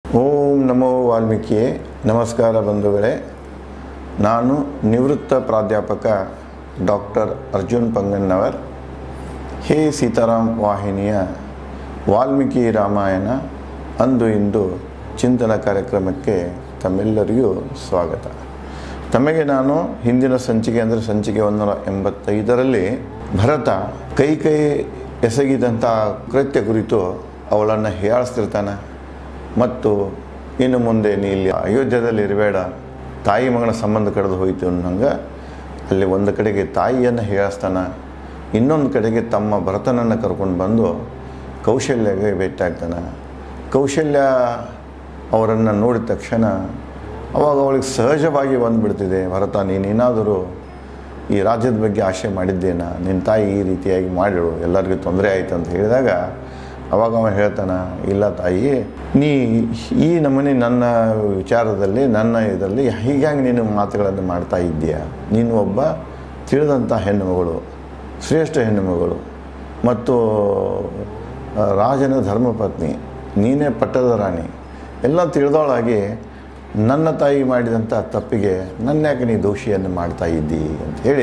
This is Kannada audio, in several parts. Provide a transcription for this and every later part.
ಓಂ ನಮೋ ವಾಲ್ಮೀಕಿಯೇ ನಮಸ್ಕಾರ ಬಂಧುಗಳೇ ನಾನು ನಿವೃತ್ತ ಪ್ರಾಧ್ಯಾಪಕ ಡಾಕ್ಟರ್ ಅರ್ಜುನ್ ಪಂಗನ್ನವರ್ ಹೇ ಸೀತಾರಾಮ್ ವಾಹಿನಿಯ ವಾಲ್ಮೀಕಿ ರಾಮಾಯಣ ಅಂದು ಇಂದು ಚಿಂತನ ಕಾರ್ಯಕ್ರಮಕ್ಕೆ ತಮ್ಮೆಲ್ಲರಿಗೂ ಸ್ವಾಗತ ತಮಗೆ ನಾನು ಹಿಂದಿನ ಸಂಚಿಕೆ ಅಂದರೆ ಸಂಚಿಕೆ ಒಂದೂರ ಎಂಬತ್ತೈದರಲ್ಲಿ ಭರತ ಕೈ ಕೈ ಎಸಗಿದಂಥ ಕೃತ್ಯ ಕುರಿತು ಅವಳನ್ನು ಹೀಯಾಳಿಸ್ತಿರ್ತಾನೆ ಮತ್ತು ಇನ್ನು ಮುಂದೆ ನೀ ಇಲ್ಲಿ ಅಯೋಧ್ಯದಲ್ಲಿ ಇರಬೇಡ ತಾಯಿ ಮಗನ ಸಂಬಂಧ ಕಳೆದು ಹೋಯಿತು ಅನ್ನಂಗೆ ಅಲ್ಲಿ ಒಂದು ಕಡೆಗೆ ತಾಯಿಯನ್ನು ಹೀಯಾಳಿಸ್ತಾನೆ ಇನ್ನೊಂದು ಕಡೆಗೆ ತಮ್ಮ ಭರತನನ್ನು ಕರ್ಕೊಂಡು ಬಂದು ಕೌಶಲ್ಯಗೆ ಭೇಟಿಯಾಗ್ತಾನೆ ಕೌಶಲ್ಯ ಅವರನ್ನು ನೋಡಿದ ತಕ್ಷಣ ಅವಾಗ ಅವಳಿಗೆ ಸಹಜವಾಗಿ ಬಂದುಬಿಡ್ತಿದೆ ಭರತ ನೀನೇನಾದರೂ ಈ ರಾಜ್ಯದ ಬಗ್ಗೆ ಆಶೆ ಮಾಡಿದ್ದೇನಾ ನಿನ್ನ ತಾಯಿ ಈ ರೀತಿಯಾಗಿ ಮಾಡಿಳು ಎಲ್ಲರಿಗೂ ತೊಂದರೆ ಆಯಿತು ಅಂತ ಹೇಳಿದಾಗ ಅವಾಗ ಅವ ಹೇಳ್ತಾನೆ ಇಲ್ಲ ತಾಯಿ ನೀ ಈ ನಮೂನೆ ನನ್ನ ವಿಚಾರದಲ್ಲಿ ನನ್ನ ಇದರಲ್ಲಿ ಹೀಗಾಗಿ ನೀನು ಮಾತುಗಳನ್ನು ಮಾಡ್ತಾ ಇದ್ದೀಯಾ ನೀನು ಒಬ್ಬ ತಿಳಿದಂಥ ಹೆಣ್ಣುಮಗಳು ಶ್ರೇಷ್ಠ ಹೆಣ್ಣುಮಗಳು ಮತ್ತು ಆ, ರಾಜನ ಧರ್ಮಪತ್ನಿ ನೀನೇ ಪಟ್ಟದ ರಾಣಿ ಎಲ್ಲ ತಿಳಿದವಳಾಗಿ ನನ್ನ ತಾಯಿ ಮಾಡಿದಂಥ ತಪ್ಪಿಗೆ ನನ್ನ ಯಾಕೆ ನೀ ದೋಷಿಯನ್ನು ಮಾಡ್ತಾ ಇದ್ದಿ ಅಂತ ಹೇಳಿ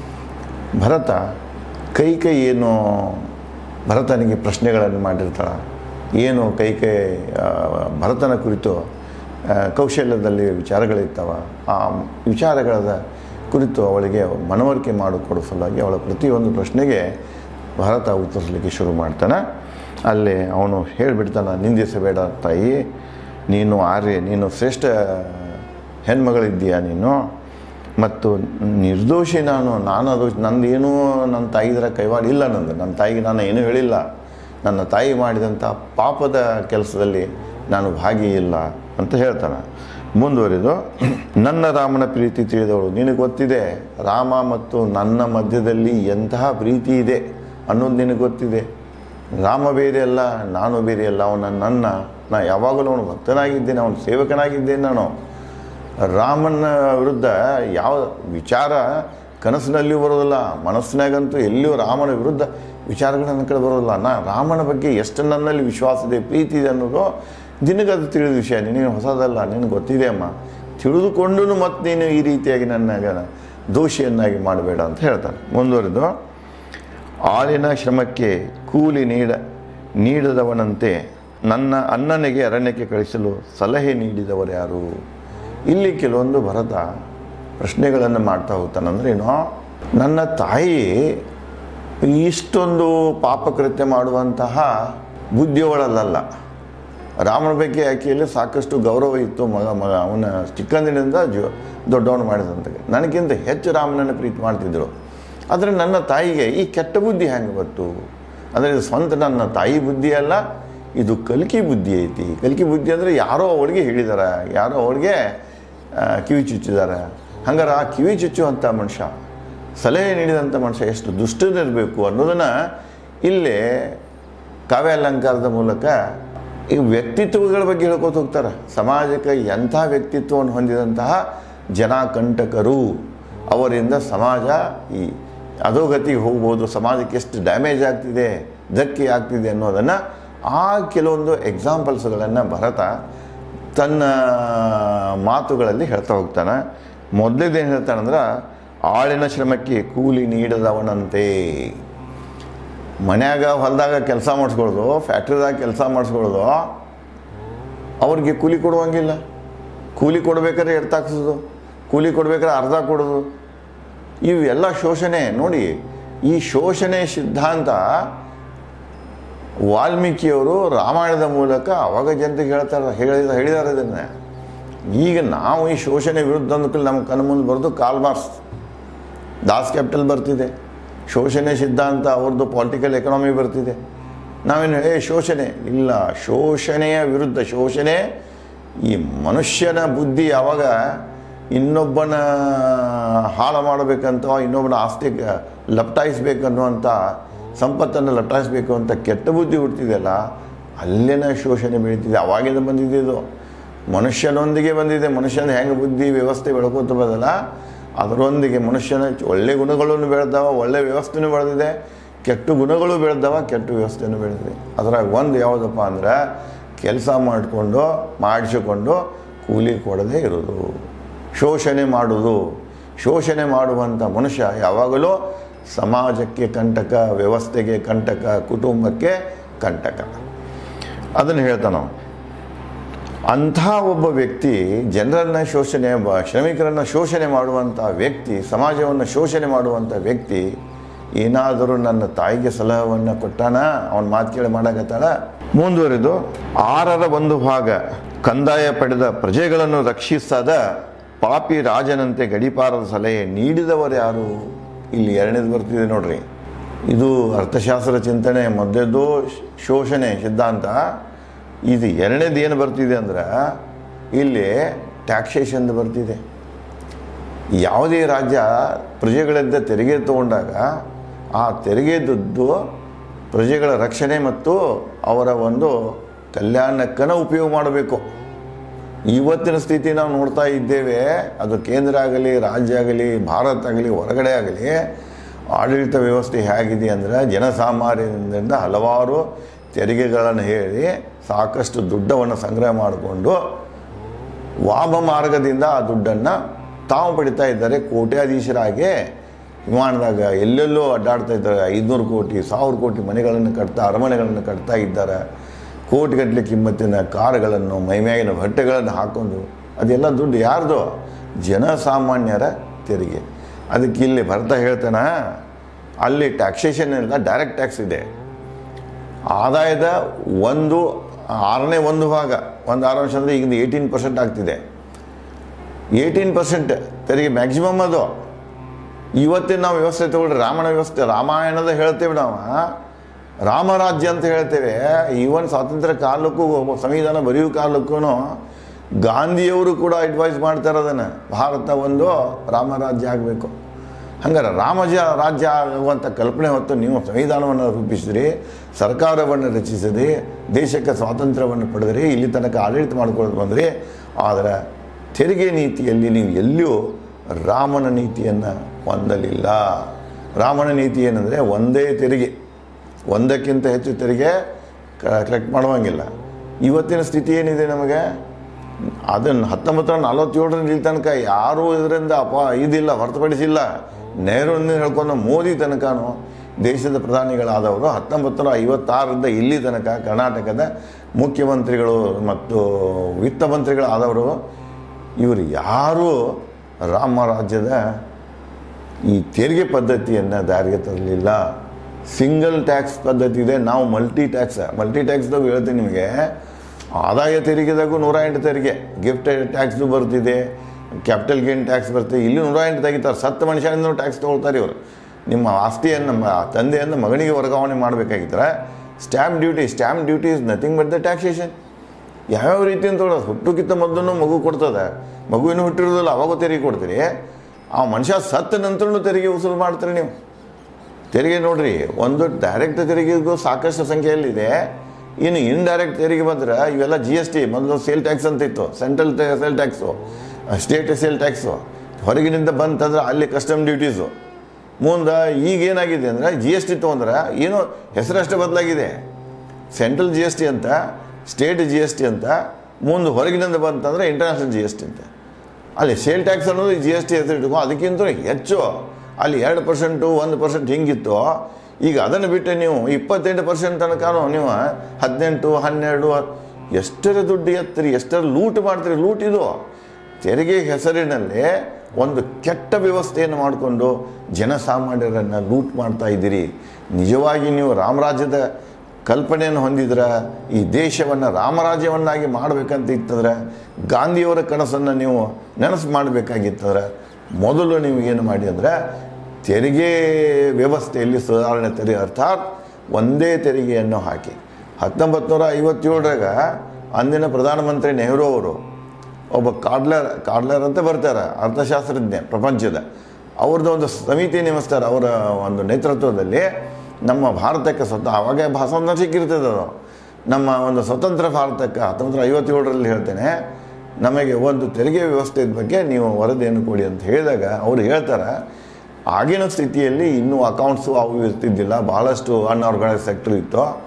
ಭರತ ಕೈ ಕೈ ಏನು ಭರತನಿಗೆ ಪ್ರಶ್ನೆಗಳನ್ನು ಮಾಡಿರ್ತಾಳೆ ಏನು ಕೈ ಕೈ ಆ, ಭರತನ ಕುರಿತು ಆ, ಕೌಶಲ್ಯದಲ್ಲಿ ವಿಚಾರಗಳಿರ್ತಾವ ಆ ವಿಚಾರಗಳ ಕುರಿತು ಅವಳಿಗೆ ಮನವರಿಕೆ ಮಾಡಿಕೊಡೋ ಸಲುವಾಗಿ ಅವಳ ಪ್ರತಿಯೊಂದು ಪ್ರಶ್ನೆಗೆ ಭರತ ಉತ್ತರಿಸಲಿಕ್ಕೆ ಶುರು ಮಾಡ್ತಾನೆ ಅಲ್ಲಿ ಅವನು ಹೇಳಿಬಿಡ್ತಾನೆ ನಿಂದಿಸಬೇಡ ತಾಯಿ ನೀನು ಆರ್ಯ ನೀನು ಶ್ರೇಷ್ಠ ಹೆಣ್ಮಗಳಿದ್ದೀಯಾ ನೀನು ಮತ್ತು ನಿರ್ದೋಷಿ ನಾನು ನಾನು ಅದು ನಂದೇನೂ ನನ್ನ ತಾಯಿದರ ಕೈವಾಡ ಇಲ್ಲ ನಂದು ನನ್ನ ತಾಯಿಗೆ ನಾನು ಏನೂ ಹೇಳಿಲ್ಲ ನನ್ನ ತಾಯಿ ಮಾಡಿದಂಥ ಪಾಪದ ಕೆಲಸದಲ್ಲಿ ನಾನು ಭಾಗಿಯಿಲ್ಲ ಅಂತ ಹೇಳ್ತಾನೆ ಮುಂದುವರಿದು ನನ್ನ ರಾಮನ ಪ್ರೀತಿ ತಿಳಿದವಳು ನಿನಗೆ ಗೊತ್ತಿದೆ ರಾಮ ಮತ್ತು ನನ್ನ ಮಧ್ಯದಲ್ಲಿ ಎಂತಹ ಪ್ರೀತಿ ಇದೆ ಅನ್ನೋದು ನಿನಗೆ ಗೊತ್ತಿದೆ ರಾಮ ಬೇರೆ ಅಲ್ಲ ನಾನು ಬೇರೆ ಅಲ್ಲ ಅವನ ನನ್ನ ನಾ ಯಾವಾಗಲೂ ಅವನು ಭಕ್ತನಾಗಿದ್ದೇನೆ ಅವನ ಸೇವಕನಾಗಿದ್ದೇನೆ ನಾನು ರಾಮನ ವಿರುದ್ಧ ಯಾವ ವಿಚಾರ ಕನಸಿನಲ್ಲಿಯೂ ಬರೋದಿಲ್ಲ ಮನಸ್ಸಿನಾಗಂತೂ ಎಲ್ಲಿಯೂ ರಾಮನ ವಿರುದ್ಧ ವಿಚಾರಗಳು ನನ್ನ ಕಡೆ ಬರೋದಿಲ್ಲ ನಾ ರಾಮನ ಬಗ್ಗೆ ಎಷ್ಟು ನನ್ನಲ್ಲಿ ವಿಶ್ವಾಸ ಇದೆ ಪ್ರೀತಿ ಇದೆ ಅನ್ನೋದು ನಿನಗದು ತಿಳಿದ ವಿಷಯ ನಿನಗೆ ಹೊಸದಲ್ಲ ನಿನಗೆ ಗೊತ್ತಿದೆ ಅಮ್ಮ ತಿಳಿದುಕೊಂಡು ಮತ್ತೆ ನೀನು ಈ ರೀತಿಯಾಗಿ ನನ್ನ ದೋಷಿಯನ್ನಾಗಿ ಮಾಡಬೇಡ ಅಂತ ಹೇಳ್ತಾನೆ ಮುಂದುವರೆದು ಆಳಿನ ಶ್ರಮಕ್ಕೆ ಕೂಲಿ ನೀಡ ನೀಡದವನಂತೆ ನನ್ನ ಅಣ್ಣನಿಗೆ ಅರಣ್ಯಕ್ಕೆ ಕಳಿಸಲು ಸಲಹೆ ನೀಡಿದವರು ಯಾರು ಇಲ್ಲಿ ಕೆಲವೊಂದು ಭರತ ಪ್ರಶ್ನೆಗಳನ್ನು ಮಾಡ್ತಾ ಹೋಗ್ತಾನಂದ್ರೆ ಏನೋ ನನ್ನ ತಾಯಿ ಇಷ್ಟೊಂದು ಪಾಪಕೃತ್ಯ ಮಾಡುವಂತಹ ಬುದ್ಧಿಯವಳಲ್ಲ ರಾಮನ ಬಗ್ಗೆ ಆಕೆಯಲ್ಲಿ ಸಾಕಷ್ಟು ಗೌರವ ಇತ್ತು ಮಗ ಮಗ ಅವನ ಚಿಕ್ಕಂದಿನಿಂದ ಜೊ ದೊಡ್ಡವನು ಮಾಡಿದಂತ ನನಗಿಂತ ಹೆಚ್ಚು ರಾಮನನ್ನು ಪ್ರೀತಿ ಮಾಡ್ತಿದ್ರು ಆದರೆ ನನ್ನ ತಾಯಿಗೆ ಈ ಕೆಟ್ಟ ಬುದ್ಧಿ ಹೆಂಗೆ ಬಂತು ಅಂದರೆ ಇದು ಸ್ವಂತ ನನ್ನ ತಾಯಿ ಬುದ್ಧಿ ಅಲ್ಲ ಇದು ಕಲ್ಕಿ ಬುದ್ಧಿ ಐತಿ ಕಲ್ಕಿ ಬುದ್ಧಿ ಅಂದರೆ ಯಾರೋ ಅವಳಿಗೆ ಹೇಳಿದಾರ ಯಾರೋ ಅವಳಿಗೆ ಆ, ಕಿವಿ ಚುಚ್ಚಿದ್ದಾರೆ ಹಂಗಾರೆ ಆ ಕಿವಿ ಚುಚ್ಚುವಂಥ ಮನುಷ್ಯ ಸಲಹೆ ನೀಡಿದಂಥ ಮನುಷ್ಯ ಎಷ್ಟು ದುಷ್ಟನಿರಬೇಕು ಅನ್ನೋದನ್ನು ಇಲ್ಲಿ ಕಾವ್ಯಾಲಂಕಾರದ ಮೂಲಕ ಈ ವ್ಯಕ್ತಿತ್ವಗಳ ಬಗ್ಗೆ ಹೇಳ್ಕೊತ ಹೋಗ್ತಾರೆ ಸಮಾಜಕ್ಕೆ ಎಂಥ ವ್ಯಕ್ತಿತ್ವವನ್ನು ಹೊಂದಿದಂತಹ ಜನಾಕಂಟಕರು ಅವರಿಂದ ಸಮಾಜ ಈ ಅಧೋಗತಿಗೆ ಹೋಗ್ಬೋದು ಸಮಾಜಕ್ಕೆ ಎಷ್ಟು ಡ್ಯಾಮೇಜ್ ಆಗ್ತಿದೆ ಧಕ್ಕೆ ಆಗ್ತಿದೆ ಅನ್ನೋದನ್ನು ಆ ಕೆಲವೊಂದು ಎಕ್ಸಾಂಪಲ್ಸ್ಗಳನ್ನು ಭರತ ತನ್ನ ಮಾತುಗಳಲ್ಲಿ ಹೇಳ್ತಾ ಹೋಗ್ತಾನೆ ಮೊದಲೇದೇನು ಹೇಳ್ತಾನಂದ್ರೆ ಆಳಿನ ಶ್ರಮಕ್ಕೆ ಕೂಲಿ ನೀಡದವನಂತೆ ಮನ್ಯಾಗ ಹೊಲದಾಗ ಕೆಲಸ ಮಾಡಿಸ್ಕೊಳ್ಳೋದು ಫ್ಯಾಕ್ಟ್ರಿದಾಗ ಕೆಲಸ ಮಾಡಿಸ್ಕೊಳ್ಳೋದು ಅವ್ರಿಗೆ ಕೂಲಿ ಕೊಡುವಂಗಿಲ್ಲ ಕೂಲಿ ಕೊಡ್ಬೇಕಾದ್ರೆ ಎಡ್ ತಾಕ್ಸೋದು ಕೂಲಿ ಕೊಡ್ಬೇಕಾದ್ರೆ ಅರ್ಧ ಕೊಡೋದು ಇವೆಲ್ಲ ಶೋಷಣೆ ನೋಡಿ ಈ ಶೋಷಣೆ ಸಿದ್ಧಾಂತ ವಾಲ್ಮೀಕಿಯವರು ರಾಮಾಯಣದ ಮೂಲಕ ಅವಾಗ ಜನರಿಗೆ ಹೇಳ್ತಾರೆ ಹೇಳಿದ ಹೇಳಿದ್ದಾರೆ ಇದನ್ನು ಈಗ ನಾವು ಈ ಶೋಷಣೆ ವಿರುದ್ಧ ಅಂದ್ಕೂಲ ನಮ್ಮ ಕಣ್ಣು ಮುಂದೆ ಬರೋದು ಕಾಲ್ಮಾರ್ಸ್ ದಾಸ್ ಕ್ಯಾಪಿಟಲ್ ಬರ್ತಿದೆ ಶೋಷಣೆ ಸಿದ್ಧಾಂತ ಅವ್ರದ್ದು ಪೊಲಿಟಿಕಲ್ ಎಕನಾಮಿ ಬರ್ತಿದೆ ನಾವೇನು ಏ ಶೋಷಣೆ ಇಲ್ಲ ಶೋಷಣೆಯ ವಿರುದ್ಧ ಶೋಷಣೆ ಈ ಮನುಷ್ಯನ ಬುದ್ಧಿ ಯಾವಾಗ ಇನ್ನೊಬ್ಬನ ಹಾಳು ಮಾಡಬೇಕಂತ ಇನ್ನೊಬ್ಬನ ಆಸ್ತಿ ಲಪ್ಟಾಯಿಸ್ಬೇಕನ್ನುವಂಥ ಸಂಪತ್ತನ್ನು ಲಪ್ಟಾಯಿಸ್ಬೇಕು ಅಂತ ಕೆಟ್ಟ ಬುದ್ಧಿ ಹುಡ್ತಿದೆಯಲ್ಲ ಅಲ್ಲೇನ ಶೋಷಣೆ ಬೆಳೀತಿದೆ ಅವಾಗಿಂದ ಬಂದಿದೆ ಇದು ಮನುಷ್ಯನೊಂದಿಗೆ ಬಂದಿದೆ ಮನುಷ್ಯನ ಹೆಂಗೆ ಬುದ್ಧಿ ವ್ಯವಸ್ಥೆ ಬೆಳ್ಕೊತ ಬದಲ್ಲ ಅದರೊಂದಿಗೆ ಮನುಷ್ಯನ ಒಳ್ಳೆ ಗುಣಗಳನ್ನು ಬೆಳೆದವ ಒಳ್ಳೆ ವ್ಯವಸ್ಥೆನೂ ಬೆಳೆದಿದೆ ಕೆಟ್ಟ ಗುಣಗಳು ಬೆಳೆದವ ಕೆಟ್ಟ ವ್ಯವಸ್ಥೆನೂ ಬೆಳೆದಿದೆ ಅದರಾಗ ಒಂದು ಯಾವುದಪ್ಪ ಅಂದ್ರೆ ಕೆಲಸ ಮಾಡಿಕೊಂಡು ಮಾಡಿಸಿಕೊಂಡು ಕೂಲಿ ಕೊಡದೇ ಇರೋದು ಶೋಷಣೆ ಮಾಡೋದು ಶೋಷಣೆ ಮಾಡುವಂಥ ಮನುಷ್ಯ ಯಾವಾಗಲೂ ಸಮಾಜಕ್ಕೆ ಕಂಟಕ ವ್ಯವಸ್ಥೆಗೆ ಕಂಟಕ ಕುಟುಂಬಕ್ಕೆ ಕಂಟಕ ಅದನ್ನು ಹೇಳ್ತಾನೆ ನಾವು ಅಂಥ ಒಬ್ಬ ವ್ಯಕ್ತಿ ಜನರನ್ನು ಶೋಷಣೆ ಬ- ಶ್ರಮಿಕರನ್ನು ಶೋಷಣೆ ಮಾಡುವಂಥ ವ್ಯಕ್ತಿ ಸಮಾಜವನ್ನು ಶೋಷಣೆ ಮಾಡುವಂಥ ವ್ಯಕ್ತಿ ಏನಾದರೂ ನನ್ನ ತಾಯಿಗೆ ಸಲಹೆಯನ್ನು ಕೊಟ್ಟಾನ ಅವನ ಮಾತು ಕೇಳಿ ಮಾಡಕತ್ತಾಳ ಮುಂದುವರಿದು ಆರರ ಒಂದು ಭಾಗ ಕಂದಾಯ ಪಡೆದ ಪ್ರಜೆಗಳನ್ನು ರಕ್ಷಿಸದ ಪಾಪಿ ರಾಜನಂತೆ ಗಡಿಪಾರದ ಸಲಹೆ ನೀಡಿದವರು ಯಾರು ಇಲ್ಲಿ ಎರಡನೇದು ಬರ್ತಿದೆ ನೋಡ್ರಿ ಇದು ಅರ್ಥಶಾಸ್ತ್ರ ಚಿಂತನೆ ಮೊದಲೇದು ಶೋಷಣೆ ಸಿದ್ಧಾಂತ ಇದು ಎರಡನೇದು ಏನು ಬರ್ತಿದೆ ಅಂದ್ರೆ ಇಲ್ಲಿ ಟ್ಯಾಕ್ಸೇಷನ್ ಬರ್ತಿದೆ ಯಾವುದೇ ರಾಜ್ಯ ಪ್ರಜೆಗಳಿಂದ ತೆರಿಗೆ ತಗೊಂಡಾಗ ಆ ತೆರಿಗೆ ದುಡ್ಡು ಪ್ರಜೆಗಳ ರಕ್ಷಣೆ ಮತ್ತು ಅವರ ಒಂದು ಕಲ್ಯಾಣಕ್ಕನ ಉಪಯೋಗ ಮಾಡಬೇಕು ಇವತ್ತಿನ ಸ್ಥಿತಿ ನಾವು ನೋಡ್ತಾ ಇದ್ದೇವೆ ಅದು ಕೇಂದ್ರ ಆಗಲಿ ರಾಜ್ಯ ಆಗಲಿ ಭಾರತ ಆಗಲಿ ಹೊರಗಡೆ ಆಗಲಿ ಆಡಳಿತ ವ್ಯವಸ್ಥೆ ಹೇಗಿದೆ ಅಂದರೆ ಜನಸಾಮಾನ್ಯರಿಂದ ಹಲವಾರು ತೆರಿಗೆಗಳನ್ನು ಹೇಳಿ ಸಾಕಷ್ಟು ದುಡ್ಡವನ್ನು ಸಂಗ್ರಹ ಮಾಡಿಕೊಂಡು ವಾಮ ಮಾರ್ಗದಿಂದ ಆ ದುಡ್ಡನ್ನು ತಾವು ಪಡಿತಾ ಇದ್ದಾರೆ ಕೋಟ್ಯಾಧೀಶರಾಗಿ ವಿಮಾನದಾಗ ಎಲ್ಲೆಲ್ಲೋ ಅಡ್ಡಾಡ್ತಾ ಇದ್ದಾರೆ ಐದುನೂರು ಕೋಟಿ ಸಾವಿರ ಕೋಟಿ ಮನೆಗಳನ್ನು ಕಟ್ತಾ ಅರಮನೆಗಳನ್ನು ಕಟ್ತಾ ಇದ್ದಾರೆ ಕೋಟಿಗಟ್ಟಲೆ ಕಿಮ್ಮತ್ತಿನ ಕಾರುಗಳನ್ನು ಮೈಮ್ಯಾಗಿನ ಬಟ್ಟೆಗಳನ್ನು ಹಾಕೊಂಡು ಅದೆಲ್ಲ ದುಡ್ಡು ಯಾರ್ದು ಜನಸಾಮಾನ್ಯರ ತೆರಿಗೆ ಅದಕ್ಕೆ ಇಲ್ಲಿ ಬರ್ತಾ ಹೇಳ್ತಾನ ಅಲ್ಲಿ ಟ್ಯಾಕ್ಸೇಷನ್ ಎಲ್ಲ ಡೈರೆಕ್ಟ್ ಟ್ಯಾಕ್ಸ್ ಇದೆ ಆದಾಯದ ಒಂದು ಆರನೇ ಒಂದು ಭಾಗ ಒಂದು ಆರು ವರ್ಷ ಅಂದರೆ ಈಗ ಏಯ್ಟೀನ್ ಪರ್ಸೆಂಟ್ ಆಗ್ತಿದೆ ಏಯ್ಟೀನ್ ಪರ್ಸೆಂಟ್ ತೆರಿಗೆ ಮ್ಯಾಕ್ಸಿಮಮ್ ಅದು ಇವತ್ತಿನ ನಾವು ವ್ಯವಸ್ಥೆ ತಗೊಳ್ರಿ ರಾಮನ ವ್ಯವಸ್ಥೆ ರಾಮಾಯಣದ ಹೇಳ್ತೇವೆ ನಾವು ರಾಮರಾಜ್ಯ ಅಂತ ಹೇಳ್ತೇವೆ ಈವನ್ ಸ್ವಾತಂತ್ರ್ಯ ಕಾಲಕ್ಕೂ ಸಂವಿಧಾನ ಬರೆಯೋ ಕಾಲಕ್ಕೂ ಗಾಂಧಿಯವರು ಕೂಡ ಅಡ್ವೈಸ್ ಮಾಡ್ತಾರೆ ಅದನ್ನು ಭಾರತ ಒಂದು ರಾಮರಾಜ್ಯ ಆಗಬೇಕು ಹಂಗಾರೆ ರಾಮಜ ರಾಜ್ಯ ಆಗುವಂಥ ಕಲ್ಪನೆ ಹೊತ್ತು ನೀವು ಸಂವಿಧಾನವನ್ನು ರೂಪಿಸಿದ್ರಿ ಸರ್ಕಾರವನ್ನು ರಚಿಸಿದ್ರಿ ದೇಶಕ್ಕೆ ಸ್ವಾತಂತ್ರ್ಯವನ್ನು ಪಡೆದ್ರಿ ಇಲ್ಲಿ ತನಕ ಆಡಳಿತ ಮಾಡ್ಕೊಂಡು ಬಂದ್ರಿ ಆದರೆ ತೆರಿಗೆ ನೀತಿಯಲ್ಲಿ ನೀವು ಎಲ್ಲಿಯೂ ರಾಮನ ನೀತಿಯನ್ನು ಹೊಂದಲಿಲ್ಲ ರಾಮನ ನೀತಿ ಏನಂದರೆ ಒಂದೇ ತೆರಿಗೆ ಒಂದಕ್ಕಿಂತ ಹೆಚ್ಚು ತೆರಿಗೆ ಕಲೆಕ್ಟ್ ಮಾಡುವಂಗಿಲ್ಲ ಇವತ್ತಿನ ಸ್ಥಿತಿ ಏನಿದೆ ನಮಗೆ ಅದನ್ನು ಹತ್ತೊಂಬತ್ತು ನೂರ ನಲವತ್ತೇಳರಿಂದ ಇಲ್ಲಿ ತನಕ ಯಾರೂ ಇದರಿಂದ ಅಪ ಇದಿಲ್ಲ ಹೊರತುಪಡಿಸಿಲ್ಲ ನೆಹರೂನಿಂದ ಹೇಳ್ಕೊಂಡು ಮೋದಿ ತನಕನೂ ದೇಶದ ಪ್ರಧಾನಿಗಳಾದವರು ಹತ್ತೊಂಬತ್ತು ನೂರ ಐವತ್ತಾರರಿಂದ ಇಲ್ಲಿ ತನಕ ಕರ್ನಾಟಕದ ಮುಖ್ಯಮಂತ್ರಿಗಳು ಮತ್ತು ವಿತ್ತ ಮಂತ್ರಿಗಳಾದವರು ಇವರು ಯಾರೂ ರಾಮ ರಾಜ್ಯದ ಈ ತೆರಿಗೆ ಪದ್ಧತಿಯನ್ನು ದಾರಿಗೆ ತರಲಿಲ್ಲ ಸಿಂಗಲ್ ಟ್ಯಾಕ್ಸ್ ಪದ್ಧತಿ ಇದೆ ನಾವು ಮಲ್ಟಿ ಟ್ಯಾಕ್ಸ್ ಮಲ್ಟಿ ಟ್ಯಾಕ್ಸ್ದಾಗ ಹೇಳ್ತೀನಿ ನಿಮಗೆ ಆದಾಯ ತೆರಿಗೆದಾಗೂ ನೂರ ಎಂಟು ತೆರಿಗೆ ಗಿಫ್ಟ್ ಟ್ಯಾಕ್ಸ್ದು ಬರ್ತಿದೆ ಕ್ಯಾಪಿಟಲ್ ಗೇನ್ ಟ್ಯಾಕ್ಸ್ ಬರ್ತಿದೆ ಇಲ್ಲಿ ನೂರ ಎಂಟು ತೆಗಿತಾರೆ ಸತ್ತ ಮನುಷ್ಯನಿಂದ ಟ್ಯಾಕ್ಸ್ ತೊಗೊಳ್ತಾರೆ ಇವರು ನಿಮ್ಮ ಆಸ್ತಿಯನ್ನು ಮ ತಂದೆಯನ್ನು ಮಗನಿಗೆ ವರ್ಗಾವಣೆ ಮಾಡಬೇಕಾಗಿದ್ರೆ stamp duty stamp duty is nothing but the taxation ಯಾವ್ಯಾವ ರೀತಿಯಿಂದ ತೊಗೊಳೋದು ಹುಟ್ಟುಕಿಂತ ಮೊದಲು ಮಗು ಕೊಡ್ತದೆ ಮಗು ಇನ್ನೂ ಹುಟ್ಟಿರೋದಿಲ್ಲ ಅವಾಗ ತೆರಿಗೆ ಕೊಡ್ತೀರಿ ಆ ಮನುಷ್ಯ ಸತ್ತ ನಂತರನೂ ತೆರಿಗೆ ವಸೂಲು ಮಾಡ್ತೀರಿ ನೀವು ತೆರಿಗೆ ನೋಡ್ರಿ ಒಂದು ಡೈರೆಕ್ಟ್ ತೆರಿಗೆಗೂ ಸಾಕಷ್ಟು ಸಂಖ್ಯೆಯಲ್ಲಿದೆ ಇನ್ನು ಇಂಡೈರೆಕ್ಟ್ ತೆರಿಗೆ ಬಂದ್ರೆ ಇವೆಲ್ಲ ಜಿ ಎಸ್ ಟಿ ಮೊದಲು ಸೇಲ್ ಟ್ಯಾಕ್ಸ್ ಅಂತ ಇತ್ತು central sale tax state sale tax ಹೊರಗಿನಿಂದ ಬಂತಂದ್ರೆ ಅಲ್ಲಿ ಕಸ್ಟಮ್ ಡ್ಯೂಟೀಸು ಮುಂದೆ ಈಗ ಏನಾಗಿದೆ ಅಂದರೆ ಜಿ ಎಸ್ ಟಿ ತೊಗೊಂಡ್ರೆ ಏನೋ ಹೆಸರಷ್ಟೇ ಬದಲಾಗಿದೆ ಸೆಂಟ್ರಲ್ ಜಿ ಎಸ್ ಟಿ ಅಂತ ಸ್ಟೇಟ್ ಜಿ ಎಸ್ ಟಿ ಅಂತ ಮುಂದೆ ಹೊರಗಿನಿಂದ ಬಂತಂದರೆ ಇಂಟರ್ನ್ಯಾಷನಲ್ ಜಿ ಎಸ್ ಟಿ ಅಂತ ಅಲ್ಲಿ ಸೇಲ್ ಟ್ಯಾಕ್ಸ್ ಅನ್ನೋದು ಜಿ ಎಸ್ ಟಿ ಹೆಸರು ಇಟ್ಕೊ ಅದಕ್ಕಿಂತ ಹೆಚ್ಚು ಅಲ್ಲಿ ಎರಡು ಪರ್ಸೆಂಟು ಒಂದು ಪರ್ಸೆಂಟ್ ಹಿಂಗಿತ್ತು ಈಗ ಅದನ್ನು ಬಿಟ್ಟು ನೀವು ಇಪ್ಪತ್ತೆಂಟು ಪರ್ಸೆಂಟ್ ತನಕನೂ ನೀವು ಹದಿನೆಂಟು ಹನ್ನೆರಡು ಎಷ್ಟರ ದುಡ್ಡು ಎತ್ತರಿ ಎಷ್ಟರ ಲೂಟ್ ಮಾಡ್ತೀರಿ ಲೂಟ್ ಇದು ತೆರಿಗೆ ಹೆಸರಿನಲ್ಲಿ ಒಂದು ಕೆಟ್ಟ ವ್ಯವಸ್ಥೆಯನ್ನು ಮಾಡಿಕೊಂಡು ಜನಸಾಮಾನ್ಯರನ್ನು ಲೂಟ್ ಮಾಡ್ತಾ ಇದ್ದೀರಿ ನಿಜವಾಗಿ ನೀವು ರಾಮರಾಜ್ಯದ ಕಲ್ಪನೆಯನ್ನು ಹೊಂದಿದ್ರೆ ಈ ದೇಶವನ್ನು ರಾಮರಾಜ್ಯವನ್ನಾಗಿ ಮಾಡಬೇಕಂತ ಇತ್ತಂದ್ರೆ ಗಾಂಧಿಯವರ ಕನಸನ್ನು ನೀವು ನೆನಸು ಮಾಡಬೇಕಾಗಿತ್ತಂದ್ರೆ ಮೊದಲು ನೀವು ಏನು ಮಾಡಿ ಅಂದರೆ ತೆರಿಗೆ ವ್ಯವಸ್ಥೆಯಲ್ಲಿ ಸುಧಾರಣೆ ತೆರಿಗೆ ಅರ್ಥಾತ್ ಒಂದೇ ತೆರಿಗೆಯನ್ನು ಹಾಕಿ ಹತ್ತೊಂಬತ್ತು ನೂರ ಐವತ್ತೇಳರಾಗ ಅಂದಿನ ಪ್ರಧಾನಮಂತ್ರಿ ನೆಹರು ಅವರು ಒಬ್ಬ ಕಾಡ್ಲರ್ ಕಾಡ್ಲರ್ ಅಂತ ಬರ್ತಾರೆ ಅರ್ಥಶಾಸ್ತ್ರಜ್ಞ ಪ್ರಪಂಚದ ಅವ್ರದ್ದು ಒಂದು ಸಮಿತಿ ನೇಮಿಸ್ತಾರೆ ಅವರ ಒಂದು ನೇತೃತ್ವದಲ್ಲಿ ನಮ್ಮ ಭಾರತಕ್ಕೆ ಸ್ವತಃ ಅವಾಗ ಭಾಷಣ ಸಿಕ್ಕಿರ್ತದೆ ಅದು ನಮ್ಮ ಒಂದು ಸ್ವತಂತ್ರ ಭಾರತಕ್ಕೆ ಹತ್ತೊಂಬತ್ತು ನೂರ ಐವತ್ತೇಳರಲ್ಲಿ ಹೇಳ್ತೇನೆ ನಮಗೆ ಒಂದು ತೆರಿಗೆ ವ್ಯವಸ್ಥೆ ಬಗ್ಗೆ ನೀವು ವರದಿಯನ್ನು ಕೊಡಿ ಅಂತ ಹೇಳಿದಾಗ ಅವರು ಹೇಳ್ತಾರೆ ಆಗಿನ ಸ್ಥಿತಿಯಲ್ಲಿ ಇನ್ನೂ ಅಕೌಂಟ್ಸು ಅವು ಇರ್ತಿದ್ದಿಲ್ಲ ಭಾಳಷ್ಟು ಅನ್ಆರ್ಗನೈಸ್ ಸೆಕ್ಟರ್ ಇತ್ತು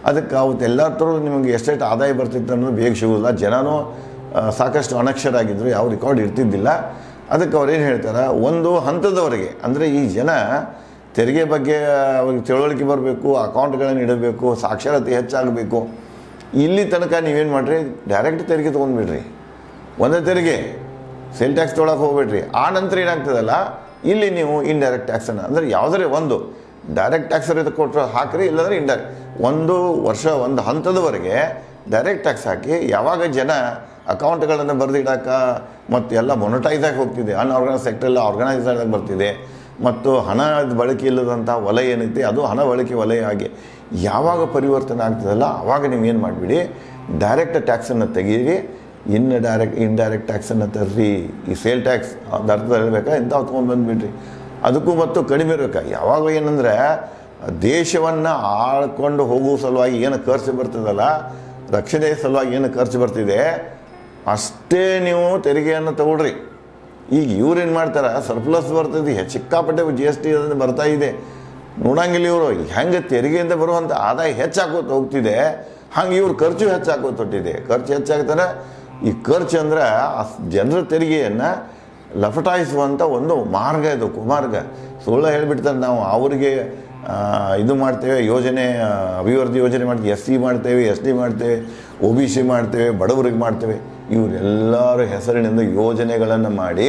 ಅದಕ್ಕೆ ಅವತ್ತು ಎಲ್ಲ ಥರದ್ದು ನಿಮಗೆ ಎಷ್ಟೆಷ್ಟು ಆದಾಯ ಬರ್ತಿತ್ತು ಅನ್ನೋದು ಬೇಗ ಸಿಗೋದಿಲ್ಲ ಜನನೂ ಆ, ಸಾಕಷ್ಟು ಅನಕ್ಷರ ಆಗಿದ್ದರು ಯಾವ ರೆಕಾರ್ಡ್ ಇರ್ತಿದ್ದಿಲ್ಲ ಅದಕ್ಕೆ ಅವ್ರು ಏನು ಹೇಳ್ತಾರೆ ಒಂದು ಹಂತದವರೆಗೆ ಅಂದರೆ ಈ ಜನ ತೆರಿಗೆ ಬಗ್ಗೆ ಅವ್ರಿಗೆ ತಿಳುವಳಿಕೆ ಬರಬೇಕು ಅಕೌಂಟ್ಗಳನ್ನು ಇಡಬೇಕು ಸಾಕ್ಷರತೆ ಹೆಚ್ಚಾಗಬೇಕು ಇಲ್ಲಿ ತನಕ ನೀವೇನು ಮಾಡಿರಿ ಡೈರೆಕ್ಟ್ ತೆರಿಗೆ ತೊಗೊಂಡ್ಬಿಡ್ರಿ ಒಂದೇ ತೆರಿಗೆ ಸೇಲ್ ಟ್ಯಾಕ್ಸ್ ತೊಗೊಳಕ್ಕೆ ಹೋಗ್ಬೇಡ್ರಿ ಆ ನಂತರ ಏನಾಗ್ತದಲ್ಲ ಇಲ್ಲಿ ನೀವು ಇಂಡೈರೆಕ್ಟ್ ಟ್ಯಾಕ್ಸನ್ನು ಅಂದರೆ ಯಾವುದೇ ಒಂದು ಡೈರೆಕ್ಟ್ ಟ್ಯಾಕ್ಸ್ ಕೊಟ್ಟರೆ ಹಾಕಿರಿ ಇಲ್ಲಾಂದರೆ ಇಂಡೈರೆಕ್ಟ್ ಒಂದು ವರ್ಷ ಒಂದು ಹಂತದವರೆಗೆ ಡೈರೆಕ್ಟ್ ಟ್ಯಾಕ್ಸ್ ಹಾಕಿ ಯಾವಾಗ ಜನ ಅಕೌಂಟ್ಗಳನ್ನು ಬರೆದಿಡಾಕ ಮತ್ತು ಎಲ್ಲ ಮೊನಟೈಸ್ ಆಗಿ ಹೋಗ್ತಿದೆ ಅನ್ಆರ್ಗನೈಸ್ ಸೆಕ್ಟರ್ ಎಲ್ಲ ಆರ್ಗನೈಸ್ ಆಗಿ ಬರ್ತಿದೆ ಮತ್ತು ಹಣ ಬಳಕೆ ಇಲ್ಲದಂಥ ವಲಯ ಏನೈತಿ ಅದು ಹಣ ಬಳಕೆ ವಲಯ ಆಗಿ ಯಾವಾಗ ಪರಿವರ್ತನೆ ಆಗ್ತದಲ್ಲ ಆವಾಗ ನೀವು ಏನು ಮಾಡಿಬಿಡಿ ಡೈರೆಕ್ಟ್ ಟ್ಯಾಕ್ಸನ್ನು ತೆಗೀರಿ ಇನ್ನು ಡೈರೆಕ್ಟ್ ಇಂಡೈರೆಕ್ಟ್ ಟ್ಯಾಕ್ಸನ್ನು ತರ್ರಿ ಈ ಸೇಲ್ ಟ್ಯಾಕ್ಸ್ ಅದು ಅರ್ಥ ಹೇಳ್ಬೇಕಾ ಇಂಥ ತೊಗೊಂಡು ಬಂದುಬಿಡ್ರಿ ಅದಕ್ಕೂ ಮತ್ತು ಕಡಿಮೆ ಇರಬೇಕು ಯಾವಾಗ ಏನಂದರೆ ದೇಶವನ್ನು ಆಳ್ಕೊಂಡು ಹೋಗುವ ಸಲುವಾಗಿ ಏನು ಖರ್ಚು ಬರ್ತದಲ್ಲ ರಕ್ಷಣೆ ಸಲುವಾಗಿ ಏನು ಖರ್ಚು ಬರ್ತಿದೆ ಅಷ್ಟೇ ನೀವು ತೆರಿಗೆಯನ್ನು ತಗೊಳ್ರಿ ಈಗ ಇವ್ರೇನು ಮಾಡ್ತಾರೆ ಸರ್ಪ್ಲಸ್ ಬರ್ತದೆ ಹೆ- ಸಿಕ್ಕಾಪಟ್ಟೆ ಜಿ ಎಸ್ ಟಿ ಅದನ್ನು ಬರ್ತಾ ಇದೆ ನೋಡಂಗಿಲ್ಲ ಇವರು ಹೆಂಗೆ ತೆರಿಗೆಯಿಂದ ಬರುವಂಥ ಆದಾಯ ಹೆಚ್ಚಾಕೋತ ಹೋಗ್ತಿದೆ ಹಂಗೆ ಇವ್ರು ಖರ್ಚು ಹೆಚ್ಚಾಕೋತ ಹೊಟ್ಟಿದೆ ಖರ್ಚು ಹೆಚ್ಚಾಗ್ತಾರೆ ಈ ಖರ್ಚು ಅಂದ್ರೆ ಆ ಜನರ ತೆರಿಗೆಯನ್ನು ಲಪಟಾಯಿಸುವಂಥ ಒಂದು ಮಾರ್ಗ ಇದು ಕುಮಾರ್ಗ ಸುಳ್ಳು ಹೇಳಿಬಿಡ್ತಾರೆ ನಾವು ಅವರಿಗೆ ಆ, ಇದು ಮಾಡ್ತೇವೆ ಯೋಜನೆ ಆ, ಅಭಿವೃದ್ಧಿ ಯೋಜನೆ ಮಾಡ್ತೀವಿ ಎಸ್ ಸಿ ಮಾಡ್ತೇವೆ ಎಸ್ ಡಿ ಮಾಡ್ತೇವೆ ಒ ಬಿ ಸಿ ಮಾಡ್ತೇವೆ ಬಡವರಿಗೆ ಮಾಡ್ತೇವೆ ಇವರೆಲ್ಲರ ಹೆಸರಿನಿಂದ ಯೋಜನೆಗಳನ್ನು ಮಾಡಿ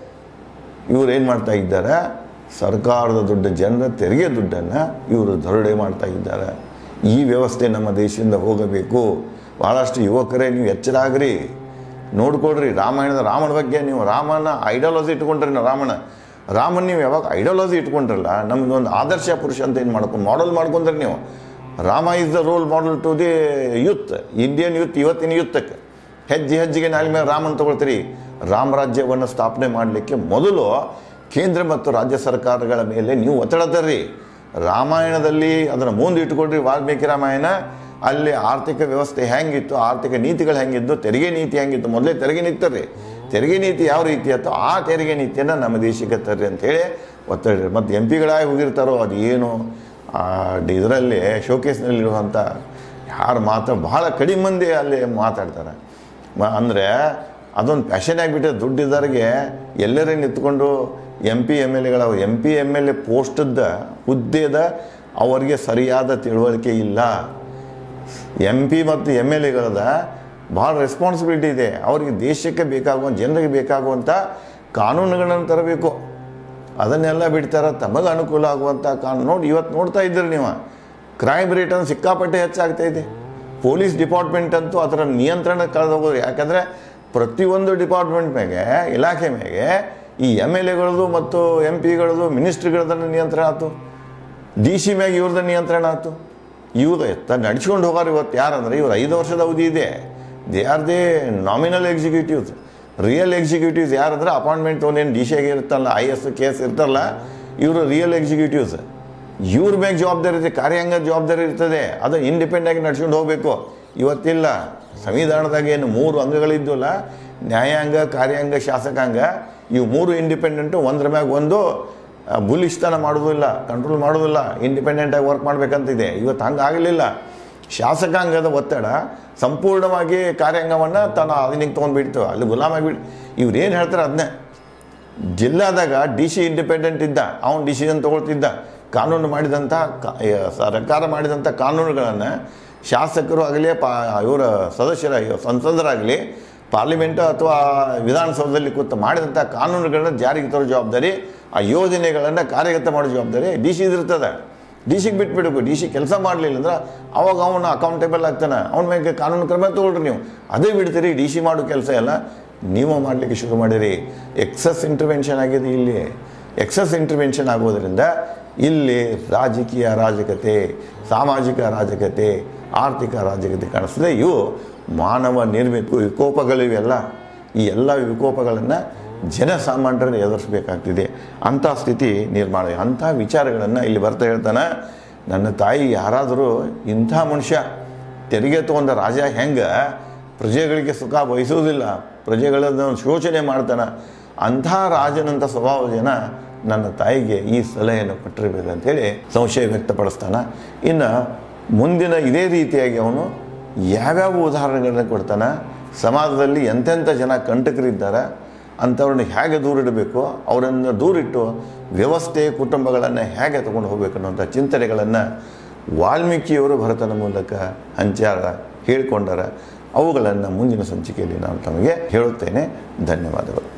ಇವ್ರು ಏನು ಮಾಡ್ತಾ ಇದ್ದಾರೆ ಸರ್ಕಾರದ ದುಡ್ಡು ಜನರ ತೆರಿಗೆ ದುಡ್ಡನ್ನು ಇವರು ದರೋಡೆ ಮಾಡ್ತಾ ಇದ್ದಾರೆ ಈ ವ್ಯವಸ್ಥೆ ನಮ್ಮ ದೇಶದಿಂದ ಹೋಗಬೇಕು ಭಾಳಷ್ಟು ಯುವಕರೇ ನೀವು ಎಚ್ಚರ ಆಗ್ರಿ ನೋಡ್ಕೊಡ್ರಿ ರಾಮಾಯಣದ ರಾಮನ ಬಗ್ಗೆ ನೀವು ರಾಮನ ಐಡಿಯಾಲಜಿ ಇಟ್ಕೊಂಡ್ರಿ ನಾವು ರಾಮನ ರಾಮನ್ ನೀವು ಯಾವಾಗ ಐಡಿಯಾಲಜಿ ಇಟ್ಕೊಂಡ್ರಲ್ಲ ನಮ್ದು ಒಂದು ಆದರ್ಶ ಪುರುಷ ಅಂತ ಏನು ಮಾಡ್ಕೊಂಡು ಮಾಡೆಲ್ ಮಾಡ್ಕೊಂಡ್ರಿ ನೀವು Rama is the role model to the youth Indian youth ಇವತ್ತಿನ ಯೂತ್ಕ್ಕೆ ಹೆಜ್ಜೆ ಹೆಜ್ಜೆಗೆ ನಾಳೆ ಮೇಲೆ ರಾಮನ್ ತಗೊಳ್ತೀರಿ ರಾಮರಾಜ್ಯವನ್ನು ಸ್ಥಾಪನೆ ಮಾಡಲಿಕ್ಕೆ ಮೊದಲು ಕೇಂದ್ರ ಮತ್ತು ರಾಜ್ಯ ಸರ್ಕಾರಗಳ ಮೇಲೆ ನೀವು ಒತ್ತಡ ತರ್ರಿ ರಾಮಾಯಣದಲ್ಲಿ ಅದನ್ನು ಮುಂದೆ ಇಟ್ಕೊಳ್ರಿ ವಾಲ್ಮೀಕಿ ರಾಮಾಯಣ ಅಲ್ಲಿ ಆರ್ಥಿಕ ವ್ಯವಸ್ಥೆ ಹೆಂಗಿತ್ತು ಆರ್ಥಿಕ ನೀತಿಗಳು ಹೆಂಗಿದ್ದು ತೆರಿಗೆ ನೀತಿ ಹೆಂಗಿತ್ತು ಮೊದಲೇ ತೆರಿಗೆ ನೀತಿ ತರ್ರಿ ತೆರಿಗೆ ನೀತಿ ಯಾವ ರೀತಿ ಇತ್ತು ಆ ತೆರಿಗೆ ನೀತಿಯನ್ನು ನಮ್ಮ ದೇಶಕ್ಕೆ ತರ್ರಿ ಅಂತೇಳಿ ಒತ್ತಡ ಮತ್ತು ಎಂ ಪಿಗಳಾಗಿ ಹೋಗಿರ್ತಾರೋ ಅದು ಏನು ಇದರಲ್ಲಿ ಶೋಕೇಸ್ನಲ್ಲಿರುವಂಥ ಯಾರು ಮಾತ್ರ ಬಹಳ ಕಡಿಮೆ ಮಂದಿ ಅಲ್ಲಿ ಮಾತಾಡ್ತಾರೆ ಮ ಅಂದರೆ ಅದೊಂದು ಪ್ಯಾಷನ್ ಆಗಿಬಿಟ್ಟೆ ದುಡ್ಡಿದ್ದವರಿಗೆ ಎಲ್ಲರೇ ನಿಂತ್ಕೊಂಡು ಎಂ ಪಿ ಎಮ್ ಎಲ್ ಎಗಳ M P M L A ಪೋಸ್ಟದ ಹುದ್ದೆದ ಅವರಿಗೆ ಸರಿಯಾದ ತಿಳುವಳಿಕೆ ಇಲ್ಲ ಎಂ ಪಿ ಮತ್ತು ಎಮ್ ಎಲ್ ಎಗಳದ ಭಾಳ ರೆಸ್ಪಾನ್ಸಿಬಿಲಿಟಿ ಇದೆ ಅವರಿಗೆ ದೇಶಕ್ಕೆ ಬೇಕಾಗುವಂಥ ಜನರಿಗೆ ಬೇಕಾಗುವಂಥ ಕಾನೂನುಗಳನ್ನು ತರಬೇಕು ಅದನ್ನೆಲ್ಲ ಬಿಡ್ತಾರೆ ತಮಗೆ ಅನುಕೂಲ ಆಗುವಂಥ ಕಾನೂನು ನೋಡಿ ಇವತ್ತು ನೋಡ್ತಾ ಇದ್ದೀರಿ ನೀವು ಕ್ರೈಮ್ ರೇಟ್ ಅನ್ನು ಸಿಕ್ಕಾಪಟ್ಟೆ ಹೆಚ್ಚಾಗ್ತಾ ಇದೆ ಪೊಲೀಸ್ ಡಿಪಾರ್ಟ್ಮೆಂಟ್ ಅಂತೂ ಅದರ ನಿಯಂತ್ರಣ ಕಳೆದೋಗೋದು ಯಾಕಂದರೆ ಪ್ರತಿಯೊಂದು ಡಿಪಾರ್ಟ್ಮೆಂಟ್ ಮೇಲೆ ಇಲಾಖೆ ಮೇಲೆ ಈ ಎಮ್ ಎಲ್ ಎಗಳದು ಮತ್ತು ಎಂ ಪಿಗಳದು ಮಿನಿಸ್ಟ್ರಿಗಳದನ್ನು ನಿಯಂತ್ರಣ ಆಯ್ತು ಡಿ ಸಿ ಮ್ಯಾಗ ಇವ್ರದ್ದು ನಿಯಂತ್ರಣ ಆಯ್ತು ಇವ್ರು ಎತ್ತ ನಡ್ಸ್ಕೊಂಡು ಹೋಗಾರ ಇವತ್ತು ಯಾರಂದ್ರೆ ಇವ್ರು ಐದು ವರ್ಷದ ಅವಧಿ ಇದೆ they are they nominal executives real executives ಯಾರಂದ್ರೆ ಅಪಾಯಿಂಟ್ಮೆಂಟ್ ತೊಗೊಂಡೇನು ಡಿ ಸಿ ಆಗಿ ಇರ್ತಲ್ಲ ಐ ಎಸ್ ಕೆ ಎಸ್ ಇರ್ತಾರಲ್ಲ ಇವರು ರಿಯಲ್ ಎಕ್ಸಿಕ್ಯೂಟಿವ್ಸ್ ಇವ್ರ ಮ್ಯಾಗ ಜವಾಬ್ದಾರಿ ಇದೆ ಕಾರ್ಯಾಂಗ ಜವಾಬ್ದಾರಿ ಇರ್ತದೆ ಅದು ಇಂಡಿಪೆಂಡೆಂಟ್ ಆಗಿ ನಡ್ಸ್ಕೊಂಡು ಹೋಗಬೇಕು ಇವತ್ತಿಲ್ಲ ಸಂವಿಧಾನದಾಗ ಏನು ಮೂರು ಅಂಗಗಳಿದ್ವಲ್ಲ ನ್ಯಾಯಾಂಗ ಕಾರ್ಯಾಂಗ ಶಾಸಕಾಂಗ ಇವು ಮೂರು ಇಂಡಿಪೆಂಡೆಂಟು ಒಂದ್ರ ಮ್ಯಾಗ ಒಂದು ಬುಲಿಷ್ತನ ಮಾಡೋದಿಲ್ಲ ಕಂಟ್ರೋಲ್ ಮಾಡೋದಿಲ್ಲ ಇಂಡಿಪೆಂಡೆಂಟಾಗಿ ವರ್ಕ್ ಮಾಡಬೇಕಂತಿದೆ ಇವತ್ತು ಹಂಗೆ ಆಗಲಿಲ್ಲ ಶಾಸಕಾಂಗದ ಒತ್ತಡ ಸಂಪೂರ್ಣವಾಗಿ ಕಾರ್ಯಾಂಗವನ್ನು ತನ್ನ ಅದನಿಗೆ ತೊಗೊಂಡ್ಬಿಡ್ತು ಅಲ್ಲಿ ಗುಲಾಮಾಗಿ ಇವ್ರು ಏನು ಹೇಳ್ತಾರೆ ಅದನ್ನೇ ಜಿಲ್ಲಾದಾಗ ಡಿ ಸಿ ಇಂಡಿಪೆಂಡೆಂಟ್ ಇದ್ದ ಅವನು ಡಿಸಿಷನ್ ತಗೊಳ್ತಿದ್ದ ಕಾನೂನು ಮಾಡಿದಂಥ ಕಾ- ಯ- ಸರ್ಕಾರ ಮಾಡಿದಂಥ ಕಾನೂನುಗಳನ್ನು ಶಾಸಕರು ಆಗಲಿ ಪಾ ಇವರ ಸದಸ್ಯರ ಸಂಸದರಾಗಲಿ ಪಾರ್ಲಿಮೆಂಟ್ ಅಥವಾ ವಿಧಾನಸೌಧದಲ್ಲಿ ಕೂತು ಮಾಡಿದಂಥ ಕಾನೂನುಗಳನ್ನ ಜಾರಿಗೆ ತರೋ ಜವಾಬ್ದಾರಿ ಆ ಯೋಜನೆಗಳನ್ನು ಕಾರ್ಯಗತ ಮಾಡೋ ಜವಾಬ್ದಾರಿ ಡಿ ಸಿ ಇರ್ತದೆ ಡಿ ಸಿಗೆ ಬಿಟ್ಬಿಡಬೇಕು ಡಿ ಸಿ ಕೆಲಸ ಮಾಡಲಿಲ್ಲ ಅಂದ್ರೆ ಅವಾಗ ಅವನು ಅಕೌಂಟೇಬಲ್ ಆಗ್ತಾನೆ ಅವನ ಮೇಲೆ ಕಾನೂನು ಕ್ರಮ ತಗೊಳ್ರಿ ನೀವು ಅದೇ ಬಿಡ್ತೀರಿ ಡಿ ಸಿ ಮಾಡೋ ಕೆಲಸ ಎಲ್ಲ ನೀವು ಮಾಡಲಿಕ್ಕೆ ಶುರು ಮಾಡಿರಿ ಎಕ್ಸಸ್ ಇಂಟರ್ವೆನ್ಷನ್ ಆಗಿದೆ ಇಲ್ಲಿ ಎಕ್ಸಸ್ ಇಂಟರ್ವೆನ್ಷನ್ ಆಗೋದ್ರಿಂದ ಇಲ್ಲಿ ರಾಜಕೀಯ ಅರಾಜಕತೆ ಸಾಮಾಜಿಕ ಅರಾಜಕತೆ ಆರ್ಥಿಕ ಅರಾಜಕತೆ ಕಾಣಿಸ್ತದೆ ಇವು ಮಾನವ ನಿರ್ಮಿತ ವಿಕೋಪಗಳಿವೆಲ್ಲ ಈ ಎಲ್ಲ ವಿಕೋಪಗಳನ್ನು ಜನಸಾಮಾನ್ಯರನ್ನು ಎದುರಿಸಬೇಕಾಗ್ತಿದೆ ಅಂಥ ಸ್ಥಿತಿ ನಿರ್ಮಾಣ ಅಂಥ ವಿಚಾರಗಳನ್ನು ಇಲ್ಲಿ ಬರ್ತಾ ಹೇಳ್ತಾನೆ ನನ್ನ ತಾಯಿ ಯಾರಾದರೂ ಇಂಥ ಮನುಷ್ಯ ತೆರಿಗೆ ತಗೊಂಡ ರಾಜ ಹೆಂಗೆ ಪ್ರಜೆಗಳಿಗೆ ಸುಖ ಬಯಸುವುದಿಲ್ಲ ಪ್ರಜೆಗಳನ್ನು ಶೋಷಣೆ ಮಾಡ್ತಾನೆ ಅಂಥ ರಾಜನಂಥ ಸ್ವಭಾವ ಜನ ನನ್ನ ತಾಯಿಗೆ ಈ ಸಲಹೆಯನ್ನು ಕೊಟ್ಟಿರ್ಬೇಕಂತೇಳಿ ಸಂಶಯ ವ್ಯಕ್ತಪಡಿಸ್ತಾನೆ ಇನ್ನು ಮುಂದಿನ ಇದೇ ರೀತಿಯಾಗಿ ಅವನು ಯಾವ್ಯಾವ ಉದಾಹರಣೆಗಳನ್ನ ಕೊಡ್ತಾನೆ ಸಮಾಜದಲ್ಲಿ ಎಂತೆಂಥ ಜನ ಕಂಟಕರಿದ್ದಾರೆ ಅಂಥವ್ರನ್ನ ಹೇಗೆ ದೂರಿಡಬೇಕು ಅವರನ್ನು ದೂರಿಟ್ಟು ವ್ಯವಸ್ಥೆ ಕುಟುಂಬಗಳನ್ನು ಹೇಗೆ ತಗೊಂಡು ಹೋಗ್ಬೇಕು ಅನ್ನೋಂಥ ಚಿಂತನೆಗಳನ್ನು ವಾಲ್ಮೀಕಿಯವರು ಭರತನ ಮೂಲಕ ಹಂಚಾರ ಹೇಳಿಕೊಂಡಾರ ಅವುಗಳನ್ನು ಮುಂದಿನ ಸಂಚಿಕೆಯಲ್ಲಿ ನಾನು ತಮಗೆ ಹೇಳುತ್ತೇನೆ ಧನ್ಯವಾದಗಳು